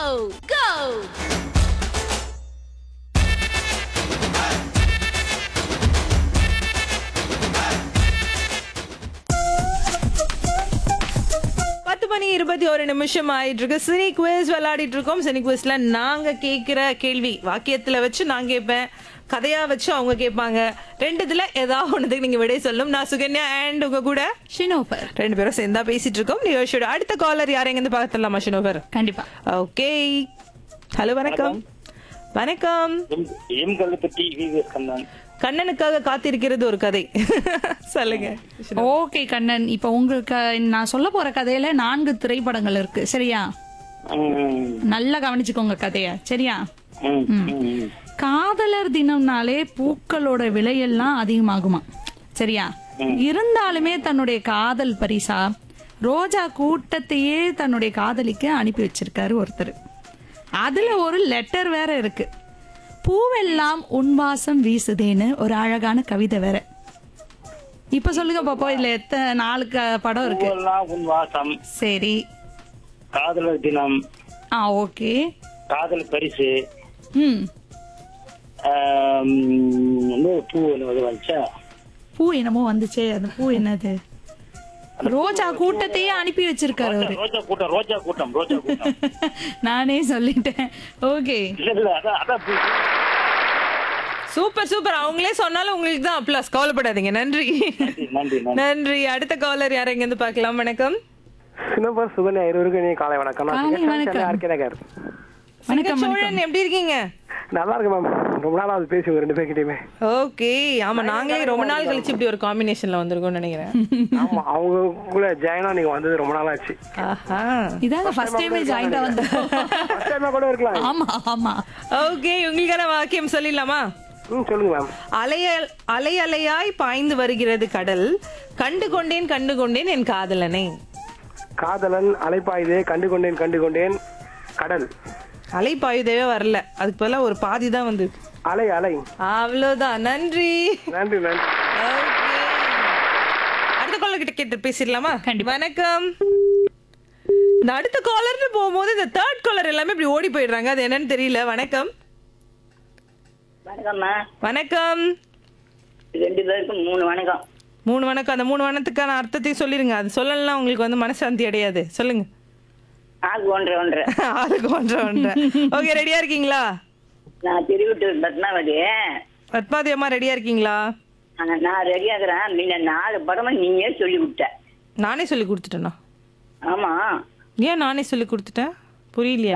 go! பத்து மணி இருபத்தி ஒரு நிமிஷம் ஆயிட்டு இருக்கு சினி குவிஸ் விளையாடிட்டு இருக்கோம் சினி குவிஸ்ல நாங்க கேட்கிற கேள்வி வாக்கியத்துல வச்சு நான் கேட்பேன் கதையா வச்சு அவங்க கேட்பாங்க ரெண்டுத்துல ஏதாவது ஒண்ணுக்கு நீங்க விடை சொல்லும் நான் சுகன்யா அண்ட் உங்க கூட ஷினோபர் ரெண்டு பேரும் சேர்ந்தா பேசிட்டு இருக்கோம் நிகழ்ச்சியோட அடுத்த காலர் யார் எங்க பார்த்துடலாமா ஷினோபர் கண்டிப்பா ஓகே ஹலோ வணக்கம் வணக்கம் M- M Kallupatti VVS Kannan கண்ணனுக்காக காத்திருக்கிறது ஒரு கதை சொல்லுங்க ஓகே கண்ணன் இப்போ உங்களுக்கு நான் சொல்ல போற கதையில நான்கு திரைப்படங்கள் இருக்கு சரியா ம், நல்லா கவனிச்சுக்கோங்க கதைய சரியா ம், ம். காதலர் தினம்னாலே பூக்களோட விலையெல்லாம் அதிகமாகுமா சரியா இருந்தாலுமே தன்னுடைய காதல் பரிசா ரோஜா கூட்டத்தையே தன்னுடைய காதலிக்கு அனுப்பி வச்சிருக்காரு ஒருத்தர் அதுல ஒரு லெட்டர் வேற இருக்கு பூவெல்லாம் உன்வாசம் வீசுதேன்னு ஒரு அழகான கவிதை வேற இப்ப சொல்லுங்க பாப்போம் இதுல எத்தனை நாலு க- படம் இருக்கு பூவெல்லாம் உன் வாசம் சரி காதலர் தினம் ஆ ஓகே காதல் பரிசு ம் ஆம், இன்னொரு பூ ஒன்று வந்துச்சா பூ என்னமோ வந்துச்சே அந்த பூ என்னது ரோஜா கூட்டத்தையே அனுப்பி வச்சிருக்காரு அவரு ரோஜா கூட்டம் ரோஜா கூட்டம் ரோஜா கூட்டம் நானே சொல்லிட்டேன் ஓகே இல்ல இல்ல அதான் அதான் பூ. சூப்பர் சூப்பர் அவங்களே சொன்னாலும் உங்களுக்கு தான் ப்ளஸ் கவலைப்படாதீங்க நன்றி நன்றி நன்றி நன்றி நன்றி அடுத்த காலர் யார் எங்க இருந்து பார்க்கலாம் வணக்கம் சின்னப்பர் சுகன்யா இருவருக்கும் நீ காலை வணக்கம் நான் காலை சிங்கச்சேரி வணக்கம். ஆர்கே நகர் வணக்கம் சோழன் எப்படி இருக்கீங்க நல்லா இருக்கு மேம் ரொம்ப நாள் அது பேசி உங்க ரெண்டு பேர்கிட்டயுமே ஓகே ஆமா நாங்களே ரொம்ப நாள் கழிச்சு இப்படி ஒரு காம்பினேஷன்ல வந்திருக்கோம்னு நினைக்கிறேன் ஆமா அவங்க கூட ஜாயினா நீங்க வந்தது ரொம்ப நாள் ஆச்சு ஆஹா இதாங்க ஃபர்ஸ்ட் டைமே ஜாயிண்டா வந்தோம் First time ஆ கூட இருக்கலாம் ஆமா ஆமா ஓகே உங்களுக்கான வாக்கியம் சொல்லிடலாமா ம் சொல்லுங்க மேம் அலையல் அலை அலையாய் பாய்ந்து வருகிறது கடல் கண்டு கொண்டேன் கண்டு கொண்டேன் என் காதலனை காதலன் அலைப்பாயுதே கண்டு கொண்டேன் கண்டு கொண்டேன் கடல் அலை பாயுதவே வரல அதுக்கு பதிலா ஒரு பாதி தான் வந்து அலை அலை அவ்வளவுதான் நன்றி நன்றி நன்றி Okay. அடுத்த காலர் கிட்ட கேட்டு பேசிடலாமா கண்டிப்பா. வணக்கம் இந்த அடுத்த காலர்னு போகும்போது இந்த தேர்ட் காலர் எல்லாமே இப்படி ஓடி போயிடுறாங்க அது என்னன்னு தெரியல வணக்கம் வணக்கம்மா வணக்கம் ரெண்டு பேருக்கும் மூணு வணக்கம் மூணு வணக்கம் அந்த மூணு வனத்துக்கான அர்த்தத்தையும் சொல்லிருங்க அது சொல்லலாம் உங்களுக்கு வந்து மனசாந்தி அடையாது சொல்லுங்க ஆகு ஒன்றரை ஒன்றரை ஆளுக்கு ஒன்றரை ஒன்றரை ஓகே ரெடியா இருக்கீங்களா நான் திருவிட்டூர் பத்மாவதி பத்மாதி அம்மா ரெடியா இருக்கீங்களா ஆனா, நான் ரெடியாகிறேன் முன்ன நாலு படமும் நீயே சொல்லி விட்ட நானே சொல்லி கொடுத்துட்டேனா ஆமா ஏன் நானே சொல்லி கொடுத்துட்டேன் புரியலையா